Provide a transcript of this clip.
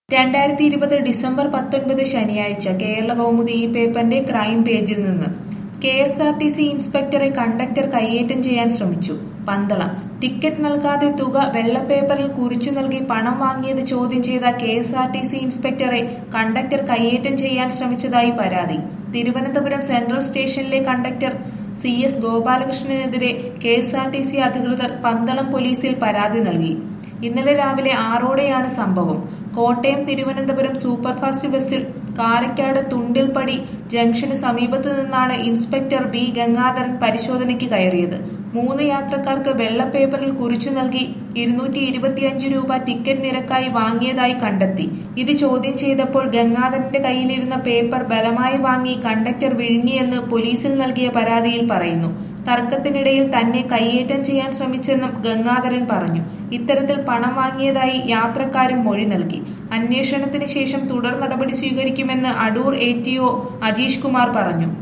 രണ്ടായിരത്തി ഇരുപത് ഡിസംബർ പത്തൊൻപത് ശനിയാഴ്ച കേരള കൗമുദി ഈ പേപ്പറിന്റെ ക്രൈം പേജിൽ നിന്ന് K S R T C ഇൻസ്പെക്ടറെ കണ്ടക്ടർ കയ്യേറ്റം ചെയ്യാൻ ശ്രമിച്ചു പന്തളം ടിക്കറ്റ് നൽകാതെ തുക വെള്ളപ്പേപ്പറിൽ കുറിച്ചു നൽകി പണം വാങ്ങിയത് ചോദ്യം ചെയ്ത K S R T C ഇൻസ്പെക്ടറെ കണ്ടക്ടർ കയ്യേറ്റം ചെയ്യാൻ ശ്രമിച്ചതായി പരാതി തിരുവനന്തപുരം സെൻട്രൽ സ്റ്റേഷനിലെ കണ്ടക്ടർ സി എസ് ഗോപാലകൃഷ്ണനെതിരെ K S R T C അധികൃതർ പന്തളം പോലീസിൽ പരാതി നൽകി ഇന്നലെ രാവിലെ ആറോടെയാണ് സംഭവം കോട്ടയം തിരുവനന്തപുരം സൂപ്പർഫാസ്റ്റ് ബസ്സിൽ കാരക്കാട് തുണ്ടിൽപ്പടി ജംഗ്ഷന് സമീപത്തു നിന്നാണ് ഇൻസ്പെക്ടർ ബി ഗംഗാധരൻ പരിശോധനയ്ക്ക് കയറിയത് മൂന്ന് യാത്രക്കാർക്ക് വെള്ളപ്പേപ്പറിൽ കുറിച്ചു നൽകി ഇരുന്നൂറ്റി ഇരുപത്തിയഞ്ച് രൂപ ടിക്കറ്റ് നിരക്കായി വാങ്ങിയതായി കണ്ടെത്തി ഇത് ചോദ്യം ചെയ്തപ്പോൾ ഗംഗാധരന്റെ കയ്യിലിരുന്ന പേപ്പർ ബലമായി വാങ്ങി കണ്ടക്ടർ വിഴുങ്ങിയെന്ന് പോലീസിൽ നൽകിയ പരാതിയിൽ പറയുന്നു തർക്കത്തിനിടയിൽ തന്നെ കയ്യേറ്റം ചെയ്യാൻ ശ്രമിച്ചെന്നും ഗംഗാധരൻ പറഞ്ഞു ഇത്തരത്തിൽ പണം വാങ്ങിയതായി യാത്രക്കാരും മൊഴി നൽകി അന്വേഷണത്തിന് ശേഷം തുടർ നടപടി സ്വീകരിക്കുമെന്ന് Adoor A T O Ajeesh Kumar പറഞ്ഞു